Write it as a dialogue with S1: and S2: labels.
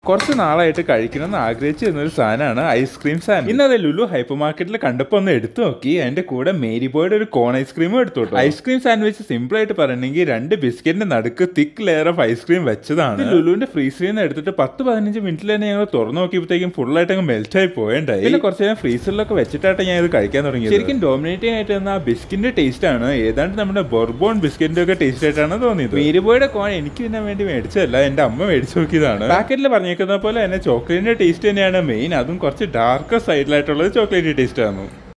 S1: കുറച്ച് നാളായിട്ട് കഴിക്കണമെന്ന് ആഗ്രഹിച്ചു ഒരു സാധനമാണ് ഐസ്ക്രീം സാധനം ഇന്ന് അത് ലുലു ഹൈപ്പർ മാർക്കറ്റിൽ കണ്ടപ്പോൾ ഒന്ന് എടുത്തു നോക്കി അതിന്റെ കൂടെ മേരി ബോയുടെ ഒരു കോൺ ഐസ്ക്രീമും എടുത്തു കേട്ടോ ഐസ്ക്രീം സാൻഡ്വിച്ച് സിമ്പിൾ ആയിട്ട് പറയണമെങ്കിൽ രണ്ട് ബിസ്ക്കറ്റിന്റെ നടുക്ക് തിക്ക് ലെയർ ഓഫ് ഐസ്ക്രീം വെച്ചതാണ് ഇത് ലുലുവിന്റെ ഫ്രീസറിൽ നിന്ന് എടുത്തിട്ട് പത്ത് പതിനഞ്ച് മിനിറ്റിൽ തന്നെ ഞങ്ങൾ തുറന്നു നോക്കിയപ്പോഴത്തേക്കും full ആയിട്ട് അങ്ങ് മെൽറ്റ് ആയി പോയണ്ടായി പിന്നെ കുറച്ച് നേരം ഫ്രീസറിലൊക്കെ വെച്ചിട്ടാണ് ഞാൻ ഇത് കഴിക്കാൻ തുടങ്ങിയത് ശരിക്കും ഡോമിനേറ്റിംഗ് ആയിട്ട് തന്ന ആ ബിസ്ക്കിന്റെ ടേസ്റ്റ് ആണ് ഏതാണ്ട് നമ്മുടെ ബൊർബോൺ ബിസ്ക്കറ്റിന്റെ ഒക്കെ ടേസ്റ്റ് ആയിട്ടാണ് തോന്നിയത് മേരി ബോയുടെ കോൺ എനിക്ക് തിന്നാൻ വേണ്ടി മേടിച്ചതല്ല എന്റെ അമ്മ മേടിച്ചു നോക്കിയതാണ് പാക്കറ്റിൽ പറഞ്ഞേക്കുന്ന പോലെ തന്നെ ചോക്ലേറ്റിന്റെ ടേസ്റ്റ് തന്നെയാണ് മെയിൻ അതും കുറച്ച് ഡാർക്ക് സൈഡിലായിട്ടുള്ളത് ചോക്ലേറ്റ് ടേസ്റ്റ് ആണ്